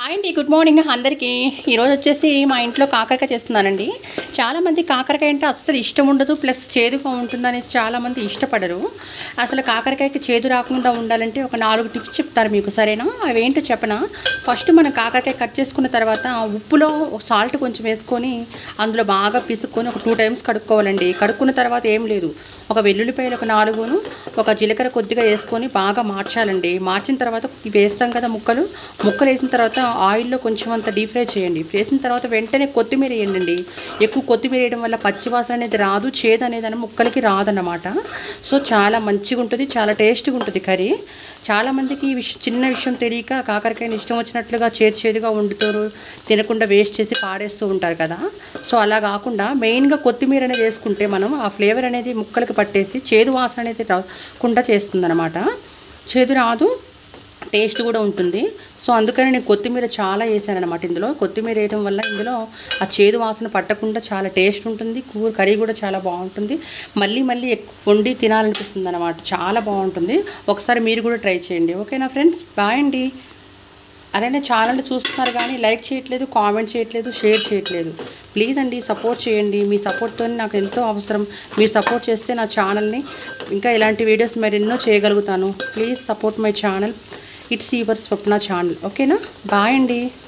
hi అండి good morning అందరికీ ఈరోజు వచ్చేసి మా ఇంట్లో కాకరకాయ చేస్తున్నానండి చాలామంది కాకరకాయ అంటే అస్సలు ఇష్టం ఉండదు ప్లస్ చేదుగా ఉంటుందని చాలామంది ఇష్టపడరు అసలు కాకరకాయకి చేదు రాకుండా ఉండాలంటే ఒక నాలుగు టిప్స్ చెప్తారు మీకు సరేనా అవి ఏంటో చెప్పనా ఫస్ట్ మనం కాకరకాయ కట్ చేసుకున్న తర్వాత ఉప్పులో సాల్ట్ కొంచెం వేసుకొని అందులో బాగా పిసుక్కొని ఒక టూ టైమ్స్ కడుక్కోవాలండి కడుక్కున్న తర్వాత ఏం లేదు ఒక వెల్లుల్లిపాయలు ఒక నాలుగును ఒక జీలకర్ర కొద్దిగా వేసుకొని బాగా మార్చాలండి మార్చిన తర్వాత ఇవి వేస్తాం కదా ముక్కలు ముక్కలు వేసిన తర్వాత ఆయిల్లో కొంచెం అంత డీప్ ఫ్రై చేయండి వేసిన తర్వాత వెంటనే కొత్తిమీర వేయండి ఎక్కువ కొత్తిమీర వేయడం వల్ల పచ్చివాసన అనేది రాదు చేదు అనేది అని ముక్కలకి రాదన్నమాట సో చాలా మంచిగా ఉంటుంది చాలా టేస్ట్గా ఉంటుంది కర్రీ చాలామందికి ఈ విషయం చిన్న విషయం తెలియక కాకరకాయని ఇష్టం వచ్చినట్లుగా చేదు చేదుగా వండుతారు తినకుండా వేస్ట్ చేసి పాడేస్తూ ఉంటారు కదా సో అలా కాకుండా మెయిన్గా కొత్తిమీర అనేది వేసుకుంటే మనం ఆ ఫ్లేవర్ అనేది ముక్కలకి పట్టేసి చేదు వాసన అనేది రాకుండా చేస్తుందన్నమాట చేదు రాదు టేస్ట్ కూడా ఉంటుంది సో అందుకని నేను కొత్తిమీర చాలా వేసాను అనమాట ఇందులో కొత్తిమీర వేయడం వల్ల ఇందులో ఆ చేదు వాసన పట్టకుండా చాలా టేస్ట్ ఉంటుంది కూర కర్రీ కూడా చాలా బాగుంటుంది మళ్ళీ మళ్ళీ ఎక్కువ వండి తినాలనిపిస్తుంది అనమాట చాలా బాగుంటుంది ఒకసారి మీరు కూడా ట్రై చేయండి ఓకేనా ఫ్రెండ్స్ బాయ్ అండి అరే నేను ఛానల్ చూస్తున్నారు కానీ లైక్ చేయట్లేదు కామెంట్ చేయట్లేదు షేర్ చేయట్లేదు ప్లీజ్ అండి సపోర్ట్ చేయండి మీ సపోర్ట్తో నాకు ఎంతో అవసరం మీరు సపోర్ట్ చేస్తే నా ఛానల్ని ఇంకా ఇలాంటి వీడియోస్ మరెన్నో చేయగలుగుతాను please support my channel it's your Swapna channel ఓకేనా బాయ్ అండి